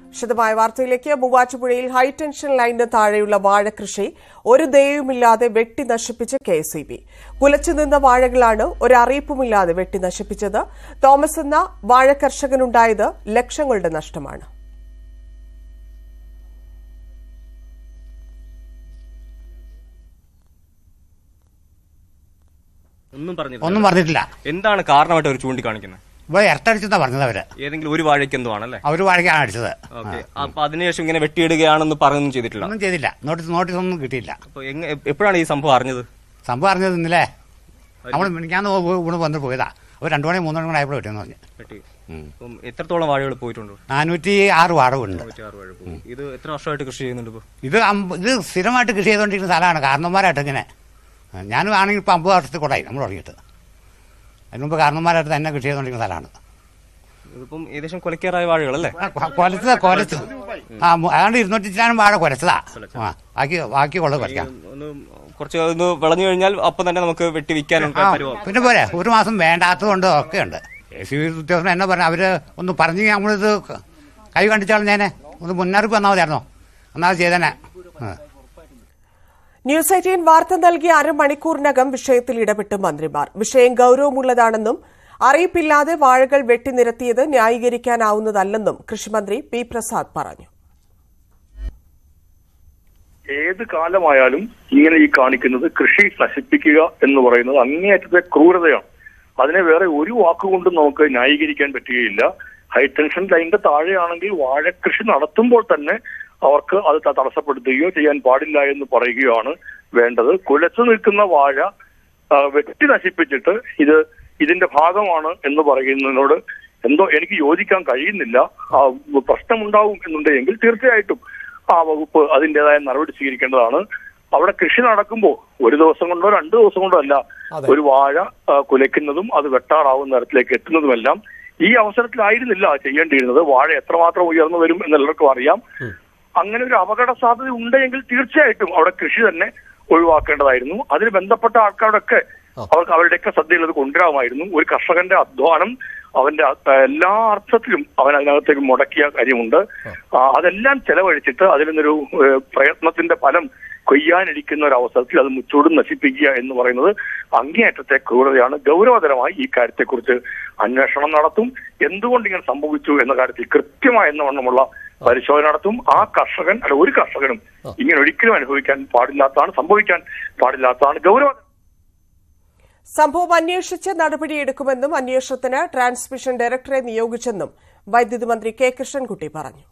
വിശദമായ വാർത്തയിലേക്ക് മൂവാറ്റുപുഴയിൽ ഹൈടെൻഷൻ ലൈനിന് താഴെയുള്ള വാഴകൃഷി ഒരു ദയവുമില്ലാതെ വെട്ടി നശിപ്പിച്ച കെ എസ് ഇ ബി കുലച്ചുനിന്ന വാഴകളാണ് ഒരറിയിപ്പുമില്ലാതെ വെട്ടി നശിപ്പിച്ചത് തോമസ് എന്ന വാഴ കർഷകനുണ്ടായത് ലക്ഷങ്ങളുടെ നഷ്ടമാണ് ഒന്നും പറഞ്ഞില്ല ഒന്നും പറഞ്ഞിട്ടില്ല എന്താണ് കാരണമായിട്ട് അവർ ചൂണ്ടിക്കാണിക്കുന്നത് ഇവിടെ ഇരട്ടടിച്ചെന്നാ പറഞ്ഞത് അവര് ഏതെങ്കിലും ഒരു വാഴയ്ക്ക് എന്തോ ആണല്ലേ അവര് വാഴയ്ക്കാണ് അടിച്ചത് ഓക്കെ അപ്പൊ അതിനുശേഷം ഇങ്ങനെ വെട്ടിയിടുകയാണെന്ന് പറയുകയൊന്നും ചെയ്തിട്ടില്ല ഒന്നും ചെയ്തില്ല നോട്ടീസ് നോട്ടീസ് ഒന്നും കിട്ടിയില്ല അപ്പൊ എങ്ങ- എപ്പോഴാണ് ഈ സംഭവം അറിഞ്ഞത് സംഭവം അറിഞ്ഞത് ഇന്നലെ നമ്മൾ ഞാൻ ഇവിടെ വന്ന് പോയതാ അവർ രണ്ടു മണി മൂന്ന് മണി കൂടെ ആയപ്പോൾ കിട്ടിയെന്ന് പറഞ്ഞു വെട്ടി അപ്പം എത്രത്തോളം വാഴകൾ പോയിട്ടുണ്ട് നാനൂറ്റി ആറ് വാടകയുണ്ട് നൂറ്റിയാറ് വാഴ പോയി ഇത് എത്ര വർഷമായിട്ട് കൃഷി ചെയ്യുന്നുണ്ട് ഇപ്പൊ ഇത് അമ്പ- ഇത് സ്ഥിരമായിട്ട് കൃഷി ചെയ്തുകൊണ്ടിരിക്കുന്ന സ്ഥലമാണ് കാരണന്മാരായിട്ട് ഇങ്ങനെ ഞാനും ആണെങ്കിൽ ഇപ്പോൾ അമ്പത് വർഷത്തിൽ കൂടായി നമ്മൾ തുടങ്ങിയിട്ട് അതിന് മുമ്പ് കാരണന്മാരായിട്ട് തന്നെ കൃഷി ചെയ്തുകൊണ്ടിരിക്കുന്ന സ്ഥലമാണ് ഇതിപ്പം ഏകദേശം കൊലക്കേറായ വാഴകളല്ലേ ആ, കൊ- കൊലച്ചതാ കൊലച്ചു ആ മു- ഏതാണ്ട് ഇരുന്നൂറ്റി ചില്ലാനും വാഴ കൊലച്ചതാ ആ ബാക്കി ബാക്കി കൊള്ളത് കൊലക്കാം ഒന്ന് കുറച്ച് ഒന്ന് വിളഞ്ഞു കഴിഞ്ഞാൽ അപ്പം തന്നെ നമുക്ക് വെട്ടി വിൽക്കാനൊക്കെ ആ, പരുവം പിന്നെ പോരെ ഒരു മാസം വേണ്ടാത്തതുകൊണ്ട് ഒക്കെ ഉണ്ട് എ സി ഉദ്യോഗസ്ഥൻ എന്നെ പറഞ്ഞു അവര് ഒന്ന് പറഞ്ഞു നമ്മളിത് കൈ കണ്ടിച്ചാലും ഞാനെ ഒന്ന് മുന്നറിയിപ്പ് വന്നാൽ മതിയായിരുന്നോ എന്നാൽ ചെയ്തേനെ ആ. ന്യൂസ് എയ്റ്റീൻ വാർത്ത നൽകിയ അരമണിക്കൂറിനകം വിഷയത്തിൽ ഇടപെട്ട് മന്ത്രിമാർ വിഷയം ഗൌരവമുള്ളതാണെന്നും അറിയിപ്പില്ലാതെ വാഴകൾ വെട്ടിനിരത്തിയത് ന്യായീകരിക്കാനാവുന്നതല്ലെന്നും കൃഷിമന്ത്രി പി പ്രസാദ് പറഞ്ഞു ഏത് കാലമായാലും ഇങ്ങനെ ഈ കാണിക്കുന്നത് കൃഷി നശിപ്പിക്കുക എന്ന് പറയുന്നത് അങ്ങേയറ്റത്തെ ക്രൂരതയാണ് അതിനെ വേറെ ഒരു വാക്കുകൊണ്ടും നമുക്ക് ന്യായീകരിക്കാൻ പറ്റുകയില്ല ഹൈടെൻഷൻ ലൈനിന്റെ താഴെയാണെങ്കിൽ വാഴക്കൃഷി നടത്തുമ്പോൾ തന്നെ അവർക്ക് അത് ത- തടസ്സപ്പെടുത്തുകയോ ചെയ്യാൻ പാടില്ല എന്ന് പറയുകയാണ് വേണ്ടത് കുലച്ചു നിൽക്കുന്ന വാഴ ആ, വെട്ടി നശിപ്പിച്ചിട്ട് ഇത് ഇതിന്റെ ഭാഗമാണ് എന്ന് പറയുന്നതിനോട് എന്തോ എനിക്ക് യോജിക്കാൻ കഴിയുന്നില്ല ആ, പ്രശ്നമുണ്ടാവും എന്നുണ്ടെങ്കിൽ തീർച്ചയായിട്ടും ആ വകുപ്പ് അതിൻ്റെതായ നടപടി സ്വീകരിക്കേണ്ടതാണ് അവിടെ കൃഷി നടക്കുമ്പോൾ ഒരു ദിവസം കൊണ്ടോ രണ്ടു ദിവസം കൊണ്ടോ അല്ല ഒരു വാഴ ആ, കുലയ്ക്കുന്നതും അത് വെട്ടാറാവുന്ന തരത്തിലേക്ക് എത്തുന്നതുമെല്ലാം ഈ അവസരത്തിലായിരുന്നില്ല ചെയ്യേണ്ടിയിരുന്നത് വാഴ എത്രമാത്രം ഉയർന്നു വരും എന്ന് എല്ലാവർക്കും അറിയാം അങ്ങനെ ഒരു അപകട സാധ്യത ഉണ്ടെങ്കിൽ തീർച്ചയായിട്ടും അവിടെ കൃഷി തന്നെ ഒഴിവാക്കേണ്ടതായിരുന്നു അതിന് ബന്ധപ്പെട്ട ആൾക്കാരൊക്കെ അവർക്ക് അവരുടെയൊക്കെ ശ്രദ്ധയിൽ അത് കൊണ്ടുവരാമായിരുന്നു ഒരു കർഷകന്റെ അധ്വാനം അവന്റെ അ- എല്ലാ അർത്ഥത്തിലും അവൻ അതിനകത്തേക്ക് മുടക്കിയ കാര്യമുണ്ട് ആ, അതെല്ലാം ചെലവഴിച്ചിട്ട് അതിൽ നിന്നൊരു ഏഹ്, പ്രയത്നത്തിന്റെ ഫലം കൊയ്യാനിരിക്കുന്ന ഒരു അവസരത്തിൽ അത് മുച്ചൂടും നശിപ്പിക്കുക എന്ന് പറയുന്നത് അങ്ങേയറ്റത്തെ ക്രൂരതയാണ് ഗൗരവതരമായി ഈ കാര്യത്തെക്കുറിച്ച് അന്വേഷണം നടത്തും എന്തുകൊണ്ട് ഇങ്ങനെ സംഭവിച്ചു എന്ന കാര്യത്തിൽ കൃത്യമായ എന്നവണ്ണമുള്ള പരിശോധന നടത്തും ആ കർഷകൻ അല്ല ഒരു കർഷകനും ഇങ്ങനെ ഒരിക്കലും അനുഭവിക്കാൻ പാടില്ലാത്തതാണ് സംഭവിക്കാൻ പാടില്ലാത്തതാണ് ഗൗരവ സംഭവം അന്വേഷിച്ച് നടപടിയെടുക്കുമെന്നും അന്വേഷണത്തിന് ട്രാൻസ്മിഷൻ ഡയറക്ടറെ നിയോഗിച്ചെന്നും വൈദ്യുതി മന്ത്രി കെ കൃഷ്ണൻകുട്ടി പറഞ്ഞു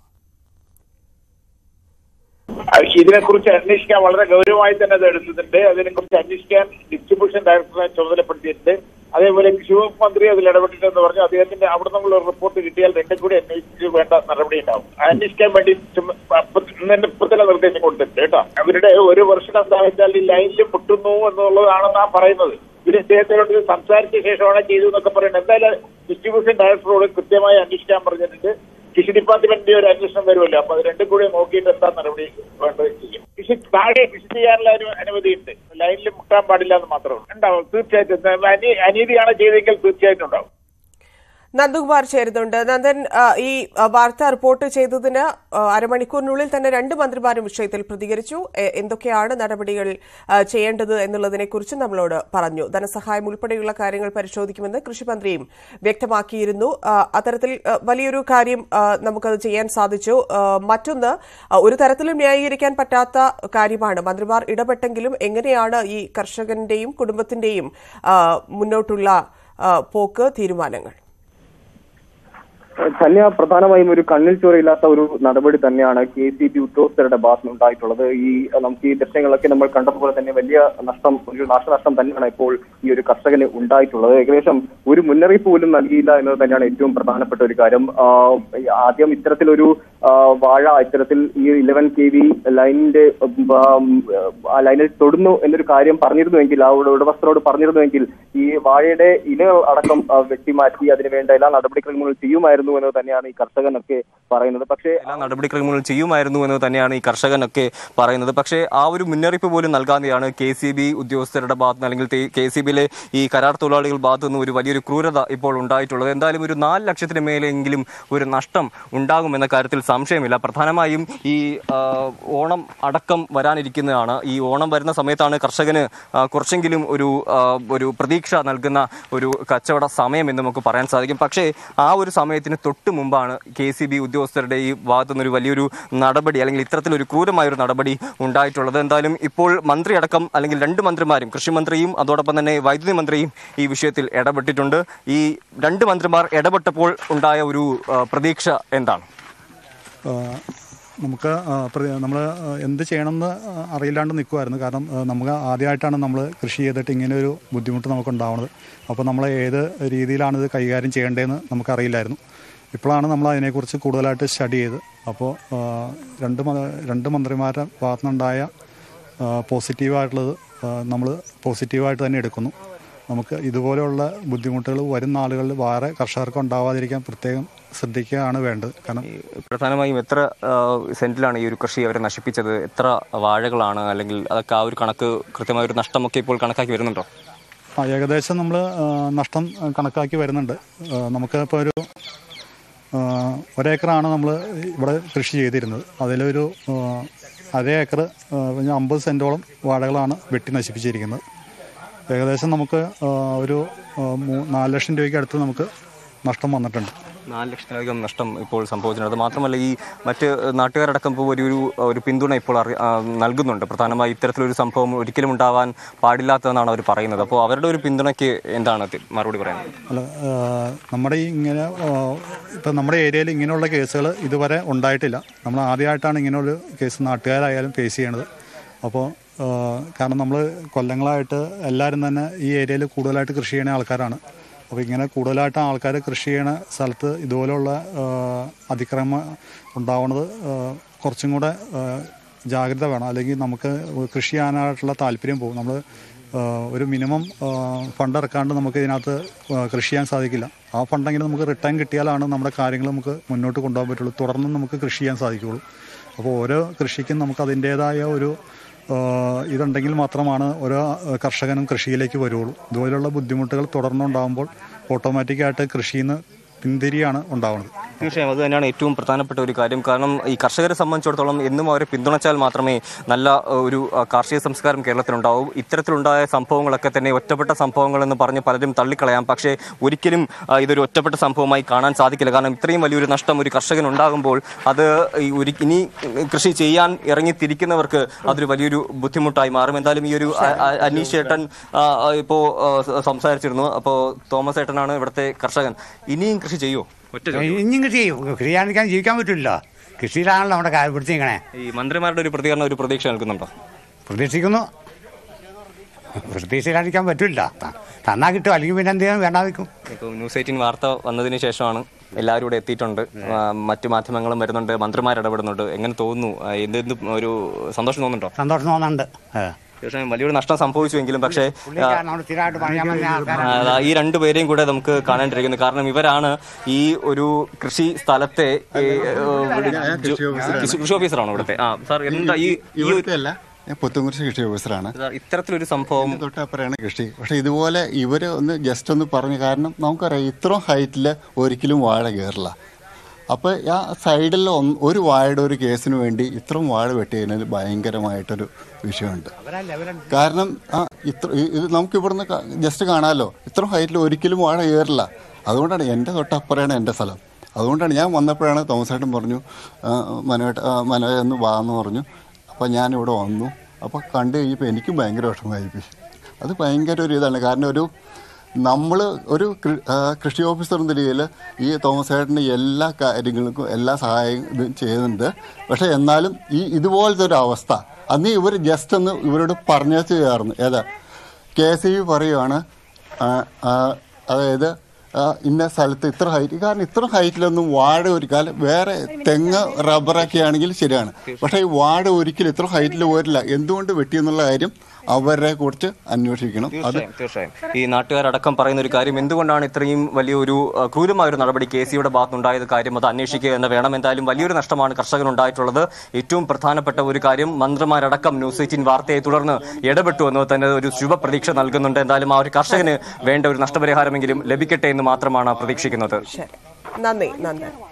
ഇതിനെക്കുറിച്ച് അന്വേഷിക്കാൻ വളരെ ഗൗരവമായി തന്നെ അത് എടുത്തിട്ടുണ്ട് അതിനെക്കുറിച്ച് അന്വേഷിക്കാൻ ഡിസ്ട്രിബ്യൂഷൻ ഡയറക്ടറെ ചുമതലപ്പെടുത്തിയിട്ടുണ്ട് അതേപോലെ കൃഷി വകുപ്പ് മന്ത്രി അതിൽ ഇടപെട്ടിട്ടെന്ന് പറഞ്ഞു അദ്ദേഹത്തിന്റെ അവിടെ നിന്നുള്ള ഒരു റിപ്പോർട്ട് കിട്ടിയാൽ രണ്ടും കൂടി അന്വേഷിച്ച് വേണ്ട നടപടി ഉണ്ടാവും അന്വേഷിക്കാൻ വേണ്ടി ചുമ- അപ്പ- ഇന്ന് ഇപ്പൊ തന്നെ നിർദ്ദേശം കൊടുത്തിട്ടുണ്ട് കേട്ടോ അവരുടെ ഒരു വർഷം എന്താ വെച്ചാൽ ഈ ലൈനിൽ മുട്ടുന്നു എന്നുള്ളതാണെന്നാ പറയുന്നത് ഇതിന് ഇദ്ദേഹത്തോട് സംസാരിച്ച ശേഷമാണ് ചെയ്തു എന്നൊക്കെ പറയുന്നത് എന്തായാലും ഡിസ്ട്രിബ്യൂഷൻ ഡയറക്ടറോട് കൃത്യമായി അന്വേഷിക്കാൻ പറഞ്ഞിട്ടുണ്ട് കൃഷി ഡിപ്പാർട്ട്മെന്റിന്റെ ഒരു അന്വേഷണം വരുമല്ലോ അപ്പൊ അത് രണ്ടും കൂടി നോക്കിയിട്ട് എന്താ നടപടി വേണ്ടത് ചെയ്യും കൃഷി താഴെ കൃഷി ചെയ്യാനുള്ള ഒരു അനുമതിയുണ്ട് ലൈനിൽ മുട്ടാൻ പാടില്ല എന്ന് മാത്രമേ ഉണ്ടാവും തീർച്ചയായിട്ടും അനീ- അനീതിയാണ് ചെയ്തെങ്കിൽ തീർച്ചയായിട്ടും ഉണ്ടാവും നന്ദകുമാർ ചേരുന്നുണ്ട് നന്ദൻ ആ, ഈ ആ, വാർത്ത റിപ്പോർട്ട് ചെയ്തതിന് ആ, അരമണിക്കൂറിനുള്ളിൽ തന്നെ രണ്ട് മന്ത്രിമാരും വിഷയത്തിൽ പ്രതികരിച്ചു എ- എന്തൊക്കെയാണ് നടപടികൾ ആ, ചെയ്യേണ്ടത് എന്നുള്ളതിനെക്കുറിച്ച് നമ്മളോട് പറഞ്ഞു ധനസഹായം ഉൾപ്പെടെയുള്ള കാര്യങ്ങൾ പരിശോധിക്കുമെന്ന് കൃഷിമന്ത്രിയും വ്യക്തമാക്കിയിരുന്നു ആ, അത്തരത്തിൽ ആ, വലിയൊരു കാര്യം ആ, നമുക്കത് ചെയ്യാൻ സാധിച്ചു ആ, മറ്റൊന്ന് ആ, ഒരു തരത്തിലും ന്യായീകരിക്കാൻ പറ്റാത്ത കാര്യമാണ് മന്ത്രിമാർ ഇടപെട്ടെങ്കിലും എങ്ങനെയാണ് ഈ കർഷകന്റെയും കുടുംബത്തിന്റെയും ആ, മുന്നോട്ടുള്ള ആ, പോക്ക് തീരുമാനങ്ങൾ ധന്യ പ്രധാനമായും ഒരു കണ്ണിൽ ചോരയില്ലാത്ത ഒരു നടപടി തന്നെയാണ് കെ സി ബി ഉദ്യോഗസ്ഥരുടെ ഭാഗത്ത് ഉണ്ടായിട്ടുള്ളത് ഈ നമുക്ക് ഈ ദൃശ്യങ്ങളൊക്കെ നമ്മൾ കണ്ടതുപോലെ തന്നെ വലിയ നഷ്ടം ഒരു നാശനഷ്ടം തന്നെയാണ് ഇപ്പോൾ ഈ ഒരു കർഷകന് ഉണ്ടായിട്ടുള്ളത് ഏകദേശം ഒരു മുന്നറിയിപ്പ് പോലും നൽകിയില്ല എന്നത് തന്നെയാണ് ഏറ്റവും പ്രധാനപ്പെട്ട ഒരു കാര്യം ആ, ആദ്യം ഇത്തരത്തിലൊരു ആ, വാഴ ഇത്തരത്തിൽ ഈ ഇലവൻ കെ വി ലൈനിന്റെ ഉം, ആ ലൈനിൽ തൊടുന്നു എന്നൊരു കാര്യം പറഞ്ഞിരുന്നുവെങ്കിൽ ആ ഉട- ഉടമസ്ഥരോട് പറഞ്ഞിരുന്നുവെങ്കിൽ ഈ വാഴയുടെ ഇലകൾ അടക്കം ആ, വെട്ടിമാറ്റി അതിനുവേണ്ട എല്ലാ നടപടിക്രമങ്ങളും ചെയ്യുമായിരുന്നു എന്ന് തന്നെയാണ് ഈ കർഷകനൊക്കെ പറയുന്നത് പക്ഷേ എല്ലാ നടപടിക്രമങ്ങളും ചെയ്യുമായിരുന്നു എന്ന് തന്നെയാണ് ഈ കർഷകനൊക്കെ പറയുന്നത് പക്ഷേ ആ ഒരു മുന്നറിയിപ്പ് പോലും നൽകാതെയാണ് കെ സി ബി ഉദ്യോഗസ്ഥരുടെ ഭാഗത്ത് നിന്ന് അല്ലെങ്കിൽ കെ സി ബിയിലെ ഈ കരാർ തൊഴിലാളികൾ ഭാഗത്തു നിന്ന് ഒരു വലിയൊരു ക്രൂരത ഇപ്പോൾ ഉണ്ടായിട്ടുള്ളത് എന്തായാലും ഒരു നാല് ലക്ഷത്തിന് മേലെങ്കിലും ഒരു നഷ്ടം ഉണ്ടാകുമെന്ന കാര്യത്തിൽ സംശയമില്ല പ്രധാനമായും ഈ ആ, ഓണം അടക്കം വരാനിരിക്കുന്നതാണ് ഈ ഓണം വരുന്ന സമയത്താണ് കർഷകന് ആ, കുറച്ചെങ്കിലും ഒരു ആ, ഒരു പ്രതീക്ഷ നൽകുന്ന ഒരു കച്ചവട സമയം എന്ന് നമുക്ക് പറയാൻ സാധിക്കും പക്ഷേ ആ ഒരു സമയത്തിന് തൊട്ട് മുമ്പാണ് കെ സി ബി ഉദ്യോഗസ്ഥരുടെ ഈ ഭാഗത്തു നിന്നൊരു വലിയൊരു നടപടി അല്ലെങ്കിൽ ഇത്തരത്തിലൊരു ക്രൂരമായ ഒരു നടപടി ഉണ്ടായിട്ടുള്ളത് എന്തായാലും ഇപ്പോൾ മന്ത്രി അടക്കം അല്ലെങ്കിൽ രണ്ട് മന്ത്രിമാരും കൃഷിമന്ത്രിയും അതോടൊപ്പം തന്നെ വൈദ്യുതി മന്ത്രിയും ഈ വിഷയത്തിൽ ഇടപെട്ടിട്ടുണ്ട് ഈ രണ്ട് മന്ത്രിമാർ ഇടപെട്ടപ്പോൾ ഉണ്ടായ ഒരു ആ, പ്രതീക്ഷ എന്താണ് ആ, നമുക്ക് നമ്മൾ എന്ത് ചെയ്യണമെന്ന് അറിയില്ലാണ്ട് നിൽക്കുമായിരുന്നു കാരണം ആ, നമുക്ക് ആദ്യമായിട്ടാണ് നമ്മൾ കൃഷി ചെയ്തിട്ട് ഇങ്ങനെ ഒരു ബുദ്ധിമുട്ട് നമുക്ക് ഉണ്ടാവുന്നത് അപ്പോൾ നമ്മൾ ഏത് രീതിയിലാണ് ഇത് കൈകാര്യം ചെയ്യേണ്ടതെന്ന് നമുക്കറിയില്ലായിരുന്നു ഇപ്പോഴാണ് നമ്മൾ അതിനെക്കുറിച്ച് കൂടുതലായിട്ട് സ്റ്റഡി ചെയ്ത് അപ്പോൾ ആ, രണ്ട് മ- രണ്ട് മന്ത്രിമാരുടെ ഭാഗത്തുനിന്നുണ്ടായ പോസിറ്റീവായിട്ടുള്ളത് നമ്മൾ പോസിറ്റീവായിട്ട് തന്നെ എടുക്കുന്നു നമുക്ക് ഇതുപോലെയുള്ള ബുദ്ധിമുട്ടുകൾ വരും നാളുകളിൽ വേറെ കർഷകർക്ക് ഉണ്ടാവാതിരിക്കാൻ പ്രത്യേകം ശ്രദ്ധിക്കുകയാണ് വേണ്ടത് കാരണം ഈ പ്രധാനമായും എത്ര ആ, സെന്റിലാണ് ഈ ഒരു കൃഷി അവരെ നശിപ്പിച്ചത് എത്ര വാഴകളാണ് അല്ലെങ്കിൽ അതൊക്കെ ആ ഒരു കണക്ക് കൃത്യമായ ഒരു നഷ്ടമൊക്കെ ഇപ്പോൾ കണക്കാക്കി വരുന്നുണ്ടോ ആ, ഏകദേശം നമ്മൾ നഷ്ടം ആ, കണക്കാക്കി വരുന്നുണ്ട് ആ, നമുക്ക് ഇപ്പോൾ ഒരു ആ, ഒരേക്കറാണ് നമ്മൾ ഇവിടെ കൃഷി ചെയ്തിരുന്നത് അതിലൊരു ആ, അര ഏക്കർ ആ, പിന്നെ അമ്പത് സെൻറ്റോളം വാഴകളാണ് വെട്ടി നശിപ്പിച്ചിരിക്കുന്നത് ഏകദേശം നമുക്ക് ആ, ഒരു ആ, മൂ- നാല് ലക്ഷം രൂപയ്ക്ക് അടുത്ത് നമുക്ക് നഷ്ടം വന്നിട്ടുണ്ട് നാല് ലക്ഷത്തിലധികം നഷ്ടം ഇപ്പോൾ സംഭവിച്ചിട്ടുണ്ട് അത് മാത്രമല്ല ഈ മറ്റ് നാട്ടുകാരടക്കം ഇപ്പോൾ ഒരു ഒരു ഒരു പിന്തുണ ഇപ്പോൾ അറി ആ, നൽകുന്നുണ്ട് പ്രധാനമായി ഇത്തരത്തിലൊരു സംഭവം ഒരിക്കലും ഉണ്ടാവാൻ പാടില്ലാത്തതെന്നാണ് അവർ പറയുന്നത് അപ്പോൾ അവരുടെ ഒരു പിന്തുണയ്ക്ക് എന്താണ് തി- മറുപടി പറയുന്നത് അല്ല ആ, നമ്മുടെ ഈ ഇങ്ങനെ ഇപ്പം നമ്മുടെ ഏരിയയിൽ ഇങ്ങനെയുള്ള കേസുകൾ ഇതുവരെ ഉണ്ടായിട്ടില്ല നമ്മൾ ആദ്യമായിട്ടാണ് ഇങ്ങനെയുള്ള കേസ് നാട്ടുകാരായാലും ഫേസ് ചെയ്യണത് അപ്പോൾ ആ, കാരണം നമ്മൾ കൊല്ലങ്ങളായിട്ട് എല്ലാവരും തന്നെ ഈ ഏരിയയിൽ കൂടുതലായിട്ട് കൃഷി ചെയ്യുന്ന ആൾക്കാരാണ് അപ്പോൾ ഇങ്ങനെ കൂടുതലായിട്ട് ആൾക്കാർ കൃഷി ചെയ്യണ സ്ഥലത്ത് ഇതുപോലുള്ള ആ, അതിക്രമം ഉണ്ടാവുന്നത് ആ, കുറച്ചും കൂടെ ആ, ജാഗ്രത വേണം അല്ലെങ്കിൽ നമുക്ക് കൃഷി ചെയ്യാനായിട്ടുള്ള താല്പര്യം പോകും നമ്മൾ ഒരു മിനിമം ഫണ്ട് ഇറക്കാണ്ട് നമുക്ക് ഇതിനകത്ത് ആ, കൃഷി ചെയ്യാൻ സാധിക്കില്ല ആ ഫണ്ടെങ്കിലും നമുക്ക് റിട്ടേൺ കിട്ടിയാലാണ് നമ്മുടെ കാര്യങ്ങൾ നമുക്ക് മുന്നോട്ട് കൊണ്ടുപോകാൻ പറ്റുള്ളൂ തുടർന്നും നമുക്ക് കൃഷി ചെയ്യാൻ സാധിക്കുകയുള്ളൂ അപ്പോൾ ഓരോ കൃഷിക്കും നമുക്ക് അതിൻ്റേതായ ഒരു ആ, ഇതുണ്ടെങ്കിൽ മാത്രമാണ് ഓരോ ആ, കർഷകനും കൃഷിയിലേക്ക് വരുള്ളൂ ഇതുപോലുള്ള ബുദ്ധിമുട്ടുകൾ തുടർന്നുണ്ടാകുമ്പോൾ ഓട്ടോമാറ്റിക്കായിട്ട് കൃഷിയിൽ നിന്ന് പിന്തിരിയാണ് ഉണ്ടാവുന്നത് തീർച്ചയായും അത് തന്നെയാണ് ഏറ്റവും പ്രധാനപ്പെട്ട ഒരു കാര്യം കാരണം ഈ കർഷകരെ സംബന്ധിച്ചിടത്തോളം എന്നും അവരെ പിന്തുണച്ചാൽ മാത്രമേ നല്ല ഏഹ്, ഒരു ആ, കാർഷിക സംസ്കാരം കേരളത്തിലുണ്ടാവും ഇത്തരത്തിലുണ്ടായ സംഭവങ്ങളൊക്കെ തന്നെ ഒറ്റപ്പെട്ട സംഭവങ്ങൾ എന്ന് പറഞ്ഞ് പലരും തള്ളിക്കളയാം പക്ഷേ ഒരിക്കലും ആ, ഇതൊരു ഒറ്റപ്പെട്ട സംഭവമായി കാണാൻ സാധിക്കില്ല കാരണം ഇത്രയും വലിയൊരു നഷ്ടം ഒരു കർഷകൻ ഉണ്ടാകുമ്പോൾ അത് ഈ ഒരു ഇനി കൃഷി ചെയ്യാൻ ഇറങ്ങി തിരിക്കുന്നവർക്ക് അതൊരു വലിയൊരു ബുദ്ധിമുട്ടായി മാറും എന്തായാലും ഈ ഒരു അ- അ- അനീഷ് ചേട്ടൻ ആ, ആ, ഇപ്പോ ആ, സ- സംസാരിച്ചിരുന്നു അപ്പോൾ തോമസ് ചേട്ടനാണ് ഇവിടുത്തെ കർഷകൻ ഇനിയും കൃഷി ചെയ്യുമോ ഒറ്റ ചോദ്യം. ഇനിയും കൃഷി ചെയ്യും കൃഷി ചെയ്യാണ്ടിരിക്കാൻ ജീവിക്കാൻ പറ്റില്ല കൃഷിയിലാണല്ലോ നമ്മുടെ കാര്യം പിടിച്ചിരിക്കണേ ഈ മന്ത്രിമാരുടെ ഒരു പ്രതികരണം ഒരു പ്രതീക്ഷ നൽകുന്നുണ്ടോ പ്രതീക്ഷിക്കുന്നു പ്രതീക്ഷയിലാണ്ടിരിക്കാൻ പറ്റില്ല ത- തന്നാ കിട്ടും അല്ലെങ്കിൽ പിന്നെ എന്തെങ്കിലും വേണ്ടാ വെക്കും ഇപ്പോൾ ന്യൂസ് എയ്റ്റീൻ വാർത്ത വന്നതിന് ശേഷമാണ് എല്ലാവരും ഇവിടെ എത്തിയിട്ടുണ്ട് ആ, മറ്റു മാധ്യമങ്ങളും വരുന്നുണ്ട് മന്ത്രിമാർ ഇടപെടുന്നുണ്ട് എങ്ങനെ തോന്നുന്നു ആ, എന്തെന്ത് ഒരു സന്തോഷം തോന്നുന്നുണ്ടോ സന്തോഷം തോന്നുന്നുണ്ട് ഏ. തീർച്ചയായും വലിയൊരു നഷ്ടം സംഭവിച്ചുവെങ്കിലും പക്ഷേ ആ, പുള്ളിക്കാരൻ നമ്മുടെ സ്ഥിരമായിട്ട് പണിയാൻ പറ്റുന്ന ആൾക്കാരാണ് ആ, അതാ, ഈ രണ്ടുപേരെയും കൂടെ നമുക്ക് കാണാണ്ടിരിക്കുന്നു കാരണം ഇവരാണ് ഈ ഒരു കൃഷി സ്ഥലത്തെ ഈ, ഏ, കൃഷി കൃഷി ഓഫീസറാണോ ഇവിടുത്തെ ആ സാർ എന്താ ഈ ഈ ഒരു- ഇവിടുത്തെ അല്ല ഞാൻ പുത്തൻകുരിശ് കൃഷി ഓഫീസറാണ് ഇതാ, ഇത്തരത്തിലൊരു സംഭവം തൊട്ടപ്പുറയാണ് കൃഷി പക്ഷെ ഇതുപോലെ ഇവർ ഒന്ന് ജസ്റ്റ് ഒന്ന് പറഞ്ഞു കാരണം നമുക്കറിയാം ഇത്രയും ഹൈറ്റിൽ ഒരിക്കലും വാഴ കയറില്ല അപ്പോൾ ആ സൈഡിൽ ഒന്ന് ഒരു വാഴയുടെ ഒരു കേസിന് വേണ്ടി ഇത്രയും വാഴ വെട്ടി കഴിഞ്ഞാൽ ഭയങ്കരമായിട്ടൊരു വിഷയമുണ്ട് കാരണം ആ ഇത്ര ഇ- ഇത് നമുക്ക് ഇവിടുന്ന് ജസ്റ്റ് കാണാമല്ലോ ഇത്രയും ഹൈറ്റിൽ ഒരിക്കലും വാഴ കയറില്ല അതുകൊണ്ടാണ് എൻ്റെ തൊട്ടപ്പുറയാണ് എൻ്റെ സ്ഥലം അതുകൊണ്ടാണ് ഞാൻ വന്നപ്പോഴാണ് തോമസേട്ടൻ പറഞ്ഞു ആ, മനോട്ട് ആ, മനോ എന്ന് വാ എന്ന് പറഞ്ഞു അപ്പോൾ ഞാനിവിടെ വന്നു അപ്പോൾ കണ്ടു കഴിഞ്ഞപ്പോൾ എനിക്കും ഭയങ്കര വിഷമമായിപ്പോയി അത് ഭയങ്കര ഒരു ഇതാണ് കാരണം ഒരു നമ്മൾ ഒരു കൃ- ആ, കൃഷി ഓഫീസർ എന്ന നിലയിൽ ഈ തോമസ് ഏട്ടന് എല്ലാ കാര്യങ്ങൾക്കും എല്ലാ സഹായം ഇതും ചെയ്യുന്നുണ്ട് പക്ഷേ എന്നാലും ഈ ഇതുപോലത്തെ ഒരു അവസ്ഥ അന്ന് ഇവർ ജസ്റ്റ് ഒന്ന് ഇവരോട് പറഞ്ഞേച്ച് ചേർന്ന് ഏതാ കെ എസ് ഇ പറയുവാണ് ആ, ആ, അതായത് ആ, ഇന്ന സ്ഥലത്ത് ഇത്ര ഹൈറ്റ് കാരണം ഇത്ര ഹൈറ്റിലൊന്നും വാഴ ഒരു കാലം വേറെ തെങ്ങ് റബ്ബറൊക്കെ ആണെങ്കിൽ ശരിയാണ് പക്ഷേ ഈ വാഴ ഒരിക്കലും ഇത്ര ഹൈറ്റിൽ വരില്ല എന്തുകൊണ്ട് വെട്ടിയെന്നുള്ള കാര്യം അവരെ കുറിച്ച് അന്വേഷിക്കണം അത് തീർച്ചയായും തീർച്ചയായും ഈ നാട്ടുകാരടക്കം പറയുന്ന ഒരു കാര്യം എന്തുകൊണ്ടാണ് ഇത്രയും വലിയൊരു ആ, ക്രൂരമായ ഒരു നടപടി കെ സിയുടെ ഭാഗത്തുണ്ടായത് കാര്യം അത് അന്വേഷിക്കുക എന്ന് വേണം എന്തായാലും വലിയൊരു നഷ്ടമാണ് കർഷകനുണ്ടായിട്ടുള്ളത് ഏറ്റവും പ്രധാനപ്പെട്ട ഒരു കാര്യം മന്ത്രിമാരടക്കം ന്യൂസ് എയ്റ്റീൻ വാർത്തയെ തുടർന്ന് ഇടപെട്ടു എന്നത് തന്നെ ഒരു ശുഭപ്രതീക്ഷ നൽകുന്നുണ്ട് എന്തായാലും ആ ഒരു കർഷകന് വേണ്ട ഒരു നഷ്ടപരിഹാരമെങ്കിലും ലഭിക്കട്ടെ എന്ന് മാത്രമാണ് പ്രതീക്ഷിക്കുന്നത് ശരി നന്ദി നന്ദി